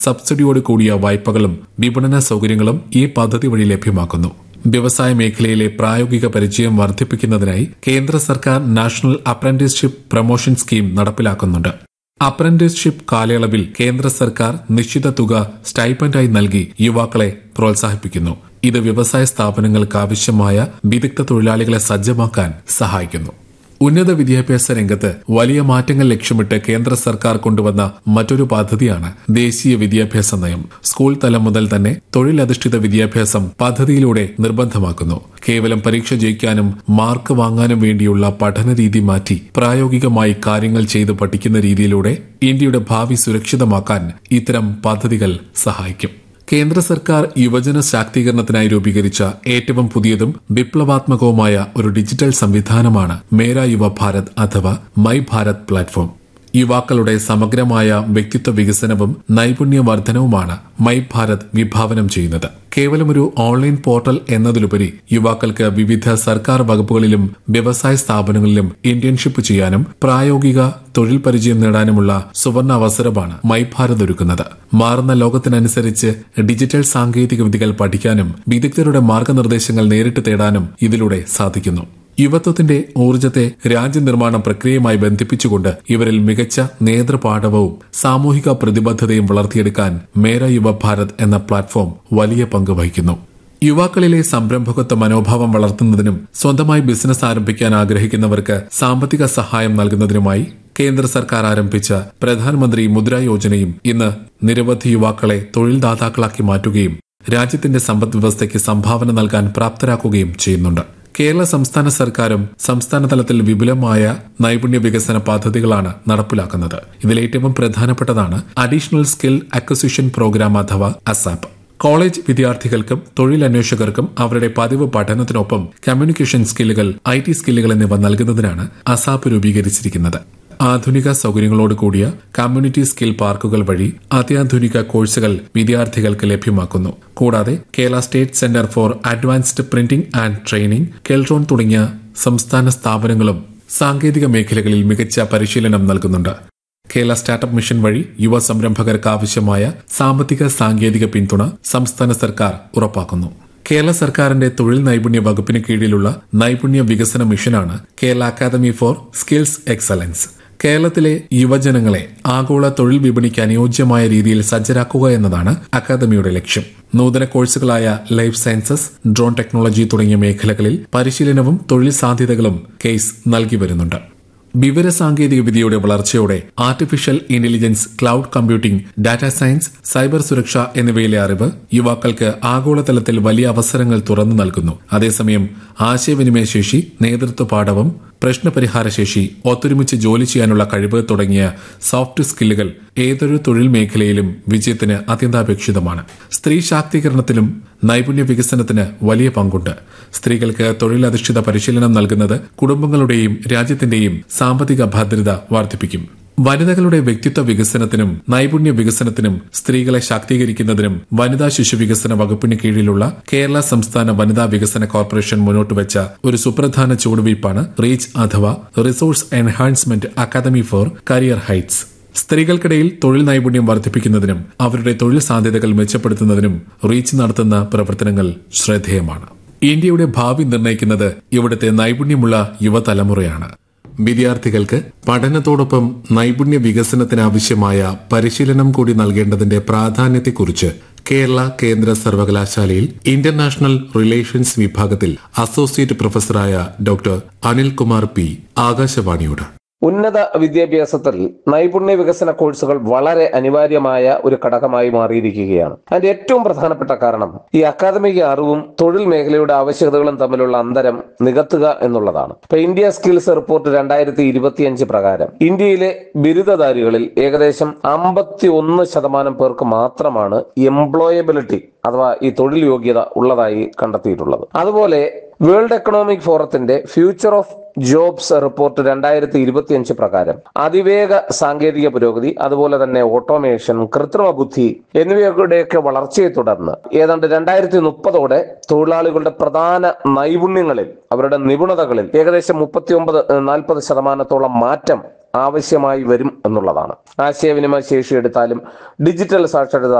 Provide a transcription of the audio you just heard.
സബ്സിഡിയോട് കൂടിയ വായ്പകളും വിപണന സൌകര്യങ്ങളും ഈ പദ്ധതി വഴി ലഭ്യമാക്കുന്നു വ്യവസായ മേഖലയിലെ പ്രായോഗിക പരിചയം വർദ്ധിപ്പിക്കുന്നതിനായി കേന്ദ്ര സർക്കാർ നാഷണൽ അപ്രന്റീസ്ഷിപ്പ് പ്രൊമോഷൻ സ്കീം നടപ്പിലാക്കുന്നുണ്ട് അപ്രന്റീസ്ഷിപ്പ് കാലയളവിൽ കേന്ദ്ര സർക്കാർ നിശ്ചിത തുക സ്റ്റൈപ്പൻഡായി നൽകി യുവാക്കളെ പ്രോത്സാഹിപ്പിക്കുന്നു ഇത് വ്യവസായ സ്ഥാപനങ്ങൾക്ക് ആവശ്യമായ വിദഗ്ധ തൊഴിലാളികളെ സജ്ജമാക്കാൻ സഹായിക്കുന്നു ഉന്നത വിദ്യാഭ്യാസ രംഗത്ത് വലിയ മാറ്റങ്ങൾ ലക്ഷ്യമിട്ട് കേന്ദ്ര സർക്കാർ കൊണ്ടുവന്ന മറ്റൊരു പദ്ധതിയാണ് ദേശീയ വിദ്യാഭ്യാസ നയം സ്കൂൾ തലം മുതൽ തന്നെ തൊഴിലധിഷ്ഠിത വിദ്യാഭ്യാസം പദ്ധതിയിലൂടെ നിർബന്ധമാക്കുന്നു കേവലം പരീക്ഷ ജയിക്കാനും മാർക്ക് വാങ്ങാനും വേണ്ടിയുള്ള പഠനരീതി മാറ്റി പ്രായോഗികമായി കാര്യങ്ങൾ ചെയ്ത് പഠിക്കുന്ന രീതിയിലൂടെ ഇന്ത്യയുടെ ഭാവി സുരക്ഷിതമാക്കാൻ ഇത്തരം പദ്ധതികൾ സഹായിക്കും കേന്ദ്ര സർക്കാർ യുവജന ശാക്തീകരണത്തിനായി രൂപീകരിച്ച ഏറ്റവും പുതിയതും വിപ്ലവാത്മകവുമായ ഒരു ഡിജിറ്റൽ സംവിധാനമാണ് മേര യുവ ഭാരത് അഥവാ മൈ ഭാരത് പ്ലാറ്റ്ഫോം യുവാക്കളുടെ സമഗ്രമായ വ്യക്തിത്വ വികസനവും നൈപുണ്യവർദ്ധനവുമാണ് മൈ ഭാരത് വിഭാവനം ചെയ്യുന്നത് കേവലം ഒരു ഓൺലൈൻ പോർട്ടൽ എന്നതിലുപരി യുവാക്കൾക്ക് വിവിധ സർക്കാർ വകുപ്പുകളിലും വ്യവസായ സ്ഥാപനങ്ങളിലും ഇന്റേൺഷിപ്പ് ചെയ്യാനും പ്രായോഗിക തൊഴിൽ പരിചയം നേടാനുമുള്ള സുവർണ അവസരമാണ് മൈ ഭാരത് ഒരുക്കുന്നത് മാറുന്ന ലോകത്തിനനുസരിച്ച് ഡിജിറ്റൽ സാങ്കേതിക വിദ്യകൾ പഠിക്കാനും വിദഗ്ധരുടെ മാർഗനിർദ്ദേശങ്ങൾ നേരിട്ട് തേടാനും ഇതിലൂടെ സാധിക്കുന്നു യുവത്വത്തിന്റെ ഊർജ്ജത്തെ രാജ്യനിർമ്മാണ പ്രക്രിയയുമായി ബന്ധിപ്പിച്ചുകൊണ്ട് ഇവരിൽ മികച്ച നേതൃപാഠവും സാമൂഹിക പ്രതിബദ്ധതയും വളർത്തിയെടുക്കാൻ മേര യുവ ഭാരത് എന്ന പ്ലാറ്റ്ഫോം വലിയ പങ്ക് വഹിക്കുന്നു യുവാക്കളിലെ സംരംഭകത്വ മനോഭാവം വളർത്തുന്നതിനും സ്വന്തമായി ബിസിനസ് ആരംഭിക്കാൻ ആഗ്രഹിക്കുന്നവർക്ക് സാമ്പത്തിക സഹായം നൽകുന്നതിനുമായി കേന്ദ്ര സർക്കാർ ആരംഭിച്ച പ്രധാനമന്ത്രി മുദ്ര യോജനയും ഇന്ന് നിരവധി യുവാക്കളെ തൊഴിൽദാതാക്കളാക്കി മാറ്റുകയും രാജ്യത്തിന്റെ സമ്പദ് വ്യവസ്ഥയ്ക്ക് സംഭാവന നൽകാൻ പ്രാപ്തരാക്കുകയും ചെയ്യുന്നുണ്ട് കേരള സംസ്ഥാന സർക്കാരും സംസ്ഥാന തലത്തിൽ വിപുലമായ നൈപുണ്യ വികസന പദ്ധതികളാണ് നടപ്പിലാക്കുന്നത് ഇതിലേറ്റവും പ്രധാനപ്പെട്ടതാണ് അഡീഷണൽ സ്കിൽ അക്വസിഷൻ പ്രോഗ്രാം അഥവാ അസാപ്പ് കോളേജ് വിദ്യാർത്ഥികൾക്കും തൊഴിലന്വേഷകർക്കും അവരുടെ പതിവ് പഠനത്തിനൊപ്പം കമ്മ്യൂണിക്കേഷൻ സ്കില്ലുകൾ ഐ ടി സ്കില്ലുകൾ എന്നിവ നൽകുന്നതിനാണ് അസാപ്പ് രൂപീകരിച്ചിരിക്കുന്നത് ആധുനിക സൗകര്യങ്ങളോട് കൂടിയ കമ്മ്യൂണിറ്റി സ്കിൽ പാർക്കുകൾ വഴി അത്യാധുനിക കോഴ്സുകൾ വിദ്യാർത്ഥികൾക്ക് ലഭ്യമാക്കുന്നു കൂടാതെ Kerala state centre for advanced printing and training Keltron തുടങ്ങിയ സംസ്ഥാന സ്ഥാപനങ്ങളും സാങ്കേതിക മേഖലകളിൽ മികച്ച പരിശീലനം നൽകുന്നുണ്ട് കേരള സ്റ്റാർട്ടപ്പ് മിഷൻ വഴി യുവ സംരംഭകർക്ക് ആവശ്യമായ സാമ്പത്തിക സാങ്കേതിക പിന്തുണ സംസ്ഥാന സർക്കാർ ഉറപ്പാക്കുന്നു കേരള സർക്കാരിന്റെ തൊഴിൽ നൈപുണ്യ വകുപ്പിന് കീഴിലുള്ള നൈപുണ്യ വികസന മിഷനാണ് Kerala academy for skills excellence കേരളത്തിലെ യുവജനങ്ങളെ ആഗോള തൊഴിൽ വിപണിക്ക് അനുയോജ്യമായ രീതിയിൽ സജ്ജരാക്കുക എന്നതാണ് അക്കാദമിയുടെ ലക്ഷ്യം നൂതന കോഴ്സുകളായ ലൈഫ് സയൻസസ് ഡ്രോൺ ടെക്നോളജി തുടങ്ങിയ മേഖലകളിൽ പരിശീലനവും തൊഴിൽ സാധ്യതകളും കേസ് നൽകി വരുന്നുണ്ട് വിവരസാങ്കേതിക വിദ്യയുടെ വളർച്ചയോടെ artificial intelligence cloud computing data science cyber സുരക്ഷ എന്നിവയിലെ അറിവ് യുവാക്കൾക്ക് ആഗോളതലത്തിൽ വലിയ അവസരങ്ങൾ തുറന്നു നൽകുന്നു അതേസമയം ആശയവിനിമയ ശേഷി നേതൃത്വ പാഠവും പ്രശ്നപരിഹാരശേഷി ഒത്തൊരുമിച്ച് ജോലി ചെയ്യാനുള്ള കഴിവ് തുടങ്ങിയ സോഫ്റ്റ് സ്കില്ലുകൾ ഏതൊരു തൊഴിൽ മേഖലയിലും വിജയത്തിന് അത്യന്താപേക്ഷിതമാണ് സ്ത്രീ ശാക്തീകരണത്തിലും നൈപുണ്യ വികസനത്തിന് വലിയ പങ്കുണ്ട് സ്ത്രീകൾക്ക് തൊഴിലധിഷ്ഠിത പരിശീലനം നൽകുന്നത് കുടുംബങ്ങളുടെയും രാജ്യത്തിന്റെയും സാമ്പത്തിക ഭദ്രത വർദ്ധിപ്പിക്കും വനിതകളുടെ വ്യക്തിത്വ വികസനത്തിനും നൈപുണ്യ വികസനത്തിനും സ്ത്രീകളെ ശാക്തീകരിക്കുന്നതിനും വനിതാ ശിശു വികസന വകുപ്പിന് കീഴിലുള്ള കേരള സംസ്ഥാന വനിതാ വികസന കോർപ്പറേഷൻ മുന്നോട്ട് വെച്ച ഒരു സുപ്രധാന ചുവടുവയ്പ്പാണ് റീച്ച് അഥവാ resource enhancement academy for career heights സ്ത്രീകൾക്കിടയിൽ തൊഴിൽ നൈപുണ്യം വർദ്ധിപ്പിക്കുന്നതിനും അവരുടെ തൊഴിൽ സാധ്യതകൾ മെച്ചപ്പെടുത്തുന്നതിനും റീച്ച് നടത്തുന്ന പ്രവർത്തനങ്ങൾ ശ്രദ്ധേയമാണ് ഇന്ത്യയുടെ ഭാവി നിർണ്ണയിക്കുന്നത് ഇവിടുത്തെ നൈപുണ്യമുള്ള യുവതലമുറയാണ് വിദ്യാർത്ഥികൾക്ക് പഠനത്തോടൊപ്പം നൈപുണ്യ വികസനത്തിനാവശ്യമായ പരിശീലനം കൂടി നൽകേണ്ടതിന്റെ പ്രാധാന്യത്തെക്കുറിച്ച് കേരള കേന്ദ്ര സർവകലാശാലയിൽ ഇന്റർനാഷണൽ റിലേഷൻസ് വിഭാഗത്തിൽ അസോസിയേറ്റ് പ്രൊഫസറായ ഡോക്ടർ അനിൽകുമാർ പി ആകാശവാണിയോട് ഉന്നത വിദ്യാഭ്യാസത്തിൽ നൈപുണ്യ വികസന കോഴ്സുകൾ വളരെ അനിവാര്യമായ ഒരു ഘടകമായി മാറിയിരിക്കുകയാണ് അതിന്റെ ഏറ്റവും പ്രധാനപ്പെട്ട കാരണം ഈ അക്കാദമിക അറിവും തൊഴിൽ മേഖലയുടെ ആവശ്യകതകളും തമ്മിലുള്ള അന്തരം നികത്തുക എന്നുള്ളതാണ് ഇപ്പൊ ഇന്ത്യ സ്കിൽസ് റിപ്പോർട്ട് രണ്ടായിരത്തി ഇരുപത്തിയഞ്ച് പ്രകാരം ഇന്ത്യയിലെ ബിരുദധാരികളിൽ ഏകദേശം അമ്പത്തി ഒന്ന് ശതമാനം പേർക്ക് മാത്രമാണ് എംപ്ലോയബിലിറ്റി അഥവാ ഈ തൊഴിൽ യോഗ്യത ഉള്ളതായി കണ്ടെത്തിയിട്ടുള്ളത് അതുപോലെ വേൾഡ് എക്കണോമിക് ഫോറത്തിന്റെ ഫ്യൂച്ചർ ഓഫ് ജോബ്സ് റിപ്പോർട്ട് രണ്ടായിരത്തി ഇരുപത്തിയഞ്ച് പ്രകാരം അതിവേഗ സാങ്കേതിക പുരോഗതി അതുപോലെ തന്നെ ഓട്ടോമേഷൻ കൃത്രിമ ബുദ്ധി എന്നിവയുടെയൊക്കെ വളർച്ചയെ തുടർന്ന് ഏതാണ്ട് രണ്ടായിരത്തി മുപ്പതോടെ തൊഴിലാളികളുടെ പ്രധാന നൈപുണ്യങ്ങളിൽ അവരുടെ നിപുണതകളിൽ ഏകദേശം മുപ്പത്തി ഒമ്പത് നാൽപ്പത് ശതമാനത്തോളം മാറ്റം ആവശ്യമായി വരും എന്നുള്ളതാണ് ആശയവിനിമയ ശേഷി എടുത്താലും ഡിജിറ്റൽ സാക്ഷരത